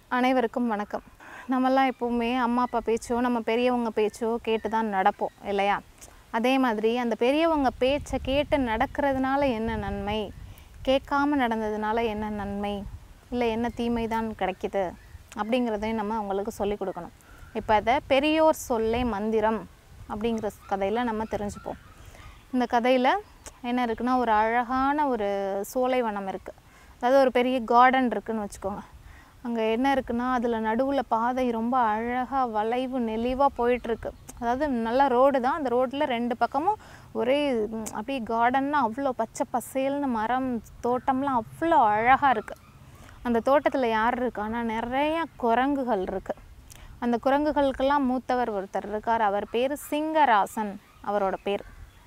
அனைவருக்கும் வணக்கம் நம்மலாம் எப்போவுமே அம்மா அப்பா பேச்சோ நம்ம பெரியவங்க பேச்சோ கேட்டு தான் நடப்போம் இல்லையா அதே மாதிரி அந்த பெரியவங்க பேச்சை கேட்டு நடக்கிறதுனால என்ன நன்மை கேட்காம நடந்ததுனால என்ன நன்மை இல்லை என்ன தீமை தான் கிடைக்குது அப்படிங்கிறதையும் நம்ம அவங்களுக்கு சொல்லிக் கொடுக்கணும் இப்போ அதை பெரியோர் சொல்லே மந்திரம் அப்படிங்கிற கதையில் நம்ம தெரிஞ்சுப்போம் இந்த கதையில் என்ன இருக்குன்னா ஒரு அழகான ஒரு சோலைவனம் இருக்குது அதாவது ஒரு பெரிய கார்டன் இருக்குன்னு வச்சுக்கோங்க அங்கே என்ன இருக்குன்னா அதில் நடுவில் பாதை ரொம்ப அழகாக வளைவு நெளிவாக போயிட்டுருக்கு அதாவது நல்ல ரோடு தான் அந்த ரோட்டில் ரெண்டு பக்கமும் ஒரே ம், அப்படியே கார்டன்னா அவ்வளோ பச்சை பசேல்னு மரம் தோட்டம்லாம் அவ்வளோ அழகாக இருக்குது அந்த தோட்டத்தில் யார் இருக்கான்னா நிறைய குரங்குகள் இருக்குது அந்த குரங்குகளுக்கெல்லாம் மூத்தவர் ஒருத்தர் இருக்கார் அவர் பேர் சிங்கராசன் அவரோட பேர்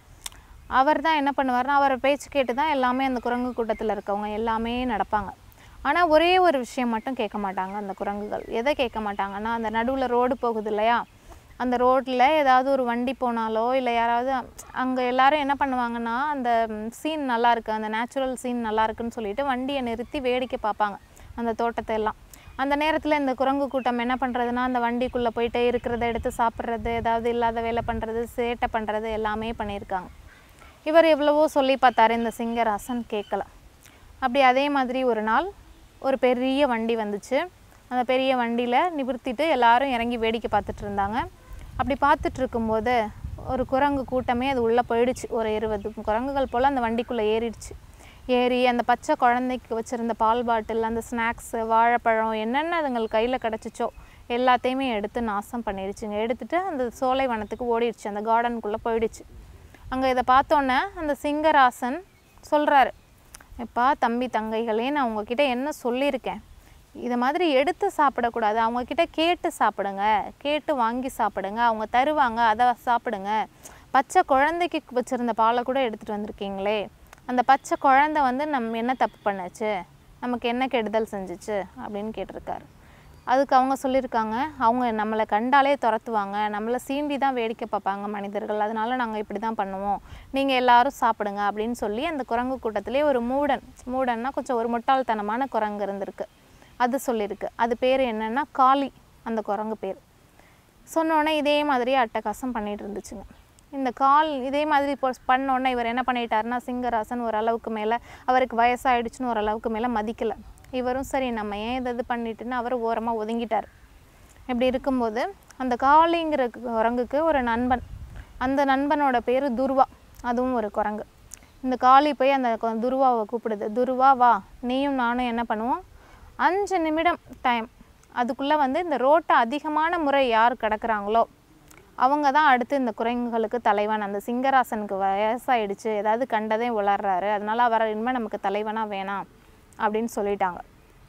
அவர் தான் என்ன பண்ணுவார்னா அவரை பேச்சு கேட்டு தான் எல்லாமே அந்த குரங்கு கூட்டத்தில் இருக்கவங்க எல்லாமே நடப்பாங்க ஆனால் ஒரே ஒரு விஷயம் மட்டும் கேட்க மாட்டாங்க அந்த குரங்குகள் எதை கேட்க மாட்டாங்கன்னா அந்த நடுவில் ரோடு போகுது இல்லையா அந்த ரோட்டில் ஏதாவது ஒரு வண்டி போனாலோ இல்லை யாராவது அங்கே எல்லாரும் என்ன பண்ணுவாங்கன்னா அந்த சீன் நல்லா இருக்கு அந்த நேச்சுரல் சீன் நல்லா இருக்குன்னு சொல்லிட்டு வண்டியை நிறுத்தி வேடிக்கை பார்ப்பாங்க அந்த தோட்டத்தை எல்லாம் அந்த நேரத்தில் இந்த குரங்கு கூட்டம் என்ன பண்ணுறதுன்னா அந்த வண்டிக்குள்ளே போயிட்டு இருக்கிறத எடுத்து சாப்பிட்றது ஏதாவது இல்லாத வேலை பண்ணுறது சேட்டை பண்ணுறது எல்லாமே பண்ணியிருக்காங்க இவர் எவ்வளவோ சொல்லி பார்த்தாரு இந்த சிங்கராசன் கேட்கல அப்படி அதே மாதிரி ஒரு நாள் ஒரு பெரிய வண்டி வந்துச்சு அந்த பெரிய வண்டியில் நிறுத்திட்டு எல்லாரும் இறங்கி வேடிக்கை பார்த்துட்டு இருந்தாங்க அப்படி பார்த்துட்டு இருக்கும்போது ஒரு குரங்கு கூட்டமே அது உள்ளே போயிடுச்சு ஒரு இருபது குரங்குகள் போல் அந்த வண்டிக்குள்ளே ஏறிடுச்சு ஏறி அந்த பச்சை குழந்தைக்கு வச்சுருந்த பால் பாட்டில் அந்த ஸ்நாக்ஸு வாழைப்பழம் என்னென்ன அதுங்களுக்கு கையில் கிடச்சிச்சோ எல்லாத்தையுமே எடுத்து நாசம் பண்ணிடுச்சுங்க எடுத்துட்டு அந்த சோலை வனத்துக்கு ஓடிடுச்சு அந்த கார்டனுக்குள்ளே போயிடுச்சு அங்கே இதை பார்த்தோன்னே அந்த சிங்கராசன் சொல்கிறாரு எப்பா தம்பி தங்கைகளே நான் உங்ககிட்ட என்ன சொல்லியிருக்கேன் இதை மாதிரி எடுத்து சாப்பிடக்கூடாது அவங்கக்கிட்ட கேட்டு சாப்பிடுங்க கேட்டு வாங்கி சாப்பிடுங்க அவங்க தருவாங்க அதை சாப்பிடுங்க பச்சை குழந்தைக்கு வச்சுருந்த பாலை கூட எடுத்துகிட்டு வந்திருக்கீங்களே அந்த பச்சை குழந்தை வந்து நம்ம என்ன தப்பு பண்ணுச்சு நமக்கு என்ன கெடுதல் செஞ்சுச்சு அப்படின்னு கேட்டிருக்காரு அதுக்கு அவங்க சொல்லியிருக்காங்க அவங்க நம்மளை கண்டாலே துரத்துவாங்க நம்மளை சீண்டி தான் வேடிக்கை பார்ப்பாங்க மனிதர்கள் அதனால நாங்கள் இப்படி தான் பண்ணுவோம் நீங்கள் எல்லாரும் சாப்பிடுங்க அப்படின்னு சொல்லி அந்த குரங்கு கூட்டத்திலே ஒரு மூடன் மூடன்னா கொஞ்சம் ஒரு முட்டாள்தனமான குரங்கு இருந்திருக்கு அது சொல்லியிருக்கு அது பேர் என்னன்னா காளி அந்த குரங்கு பேர் சொன்னோடனே இதே மாதிரி அட்டகாசம் பண்ணிட்டு இருந்துச்சுங்க இந்த கால் இதே மாதிரி இப்போ பண்ணோன்னே இவர் என்ன பண்ணிட்டாருன்னா சிங்கராசன் ஓரளவுக்கு மேலே அவருக்கு வயசாயிடுச்சுன்னு ஓரளவுக்கு மேலே மதிக்கலை இவரும் சரி நம்ம ஏன் இதை இது பண்ணிட்டுன்னு அவர் ஓரமாக ஒதுங்கிட்டார் இப்படி இருக்கும்போது அந்த காளிங்கிற குரங்குக்கு ஒரு நண்பன் அந்த நண்பனோட பேர் துருவா அதுவும் ஒரு குரங்கு இந்த காளி போய் அந்த கொ- துருவாவை கூப்பிடுது துருவா வா நீயும் நானும் என்ன பண்ணுவோம் அஞ்சு நிமிடம் டைம் அதுக்குள்ளே வந்து இந்த ரோட்டை அதிகமான முறை யார் கிடக்குறாங்களோ அவங்க தான் அடுத்து இந்த குரங்குகளுக்கு தலைவன் அந்த சிங்கராசனுக்கு வயசாயிடுச்சு ஏதாவது கண்டதே உளர்றாரு அதனால அவர் இனிமேல் நமக்கு தலைவனாக வேணாம் அப்படின்னு சொல்லிட்டாங்க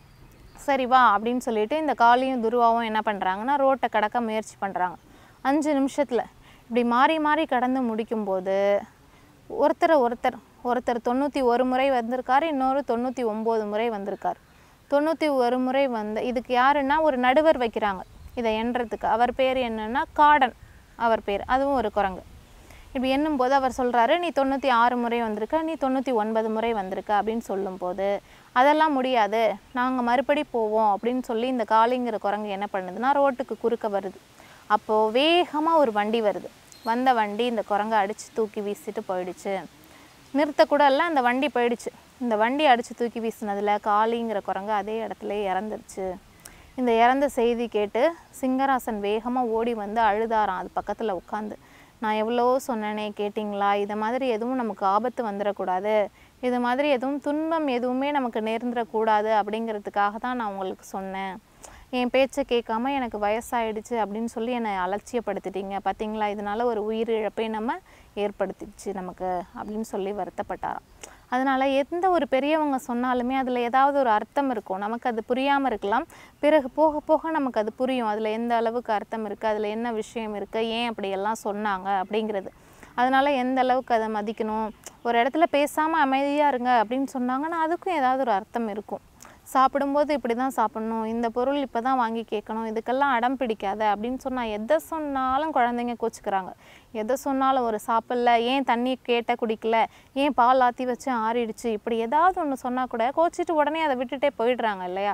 சரி வா அப்படின்னு சொல்லிட்டு இந்த காளியும் துருவாவும் என்ன பண்ணுறாங்கன்னா ரோட்டை கடக்க முயற்சி பண்ணுறாங்க அஞ்சு நிமிஷத்தில் இப்படி மாறி மாறி கடந்து முடிக்கும்போது ஒருத்தரை ஒருத்தர் ஒருத்தர் தொண்ணூற்றி ஒரு முறை வந்திருக்காரு இன்னொரு தொண்ணூற்றி ஒம்பது முறை வந்திருக்கார் தொண்ணூற்றி ஒரு முறை வந்து இதுக்கு யாருன்னா ஒரு நடுவர் வைக்கிறாங்க இதை எண்ணுறதுக்கு அவர் பேர் என்னன்னா காடன் அவர் பேர் அதுவும் ஒரு குரங்கு இப்படி எண்ணும்போது அவர் சொல்கிறாரு நீ தொண்ணூற்றி ஆறு முறை வந்திருக்க நீ தொண்ணூற்றி ஒன்பது முறை வந்திருக்க அப்படின்னு சொல்லும்போது அதெல்லாம் முடியாது நாங்கள் மறுபடி போவோம் அப்படின்னு சொல்லி இந்த காளிங்கிற குரங்கு என்ன பண்ணுதுன்னா ரோட்டுக்கு குறுக்க வருது அப்போது வேகமாக ஒரு வண்டி வருது வந்த வண்டி இந்த குரங்கை அடித்து தூக்கி வீசிட்டு போயிடுச்சு நிறுத்தக்கூட இல்லை அந்த வண்டி போயிடுச்சு இந்த வண்டி அடித்து தூக்கி வீசினதில் காளிங்கிற குரங்கு அதே இடத்துல இறந்துருச்சு இந்த இறந்த செய்தி கேட்டு சிங்கராசன் வேகமாக ஓடி வந்து அழுதாராம் அது பக்கத்தில் உட்காந்து நான் எவ்வளோ சொன்னேனே கேட்டிங்களா இது மாதிரி எதுவும் நமக்கு ஆபத்து வந்துடக்கூடாது இது மாதிரி எதுவும் துன்பம் எதுவுமே நமக்கு நேர்ந்துடக்கூடாது அப்படிங்கிறதுக்காக தான் நான் உங்களுக்கு சொன்னேன் என் பேச்சை கேட்காம எனக்கு வயசாயிடுச்சு அப்படின்னு சொல்லி என்னை அலட்சியப்படுத்திட்டீங்க பார்த்தீங்களா இதனால ஒரு உயிரிழப்பை நம்ம ஏற்படுத்திடுச்சு நமக்கு அப்படின்னு சொல்லி வருத்தப்பட்டாராம் அதனால எந்த ஒரு பெரியவங்க சொன்னாலுமே அதில் ஏதாவது ஒரு அர்த்தம் இருக்கும் நமக்கு அது புரியாமல் இருக்கலாம் பிறகு போக போக நமக்கு அது புரியும் அதில் எந்த அளவுக்கு அர்த்தம் இருக்குது அதில் என்ன விஷயம் இருக்குது ஏன் அப்படியெல்லாம் சொன்னாங்க அப்படிங்கிறது அதனால எந்த அளவுக்கு அதை மதிக்கணும் ஒரு இடத்துல பேசாமல் அமைதியாக இருங்க அப்படின்னு சொன்னாங்கன்னா அதுக்கும் ஏதாவது ஒரு அர்த்தம் இருக்கும் சாப்பிடும்போது இப்படி தான் சாப்பிடணும் இந்த பொருள் இப்போ தான் வாங்கி கேட்கணும் இதுக்கெல்லாம் அடம் பிடிக்காத அப்படின்னு சொன்னால் எதை சொன்னாலும் குழந்தைங்க கோச்சிக்கிறாங்க எதை சொன்னாலும் ஒரு சாப்பிடல ஏன் தண்ணி கேட்ட குடிக்கல ஏன் பால் ஆற்றி வச்சு ஆறிடுச்சு இப்படி ஏதாவது ஒன்று சொன்னால் கூட கோச்சிட்டு உடனே அதை விட்டுட்டே போயிடுறாங்க இல்லையா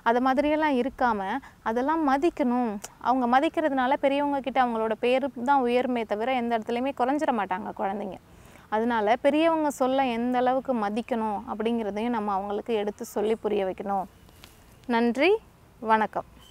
அது மாதிரியெல்லாம் இருக்காமல் அதெல்லாம் மதிக்கணும் அவங்க மதிக்கிறதுனால பெரியவங்க கிட்ட அவங்களோட பேரு தான் உயர்மே தவிர எந்த இடத்துலையுமே குறைஞ்சிட மாட்டாங்க குழந்தைங்க அதனால பெரியவங்க சொல்ல எந்த அளவுக்கு மதிக்கணும் அப்படிங்கிறதையும் நம்ம அவங்களுக்கு எடுத்து சொல்லி புரிய வைக்கணும் நன்றி வணக்கம்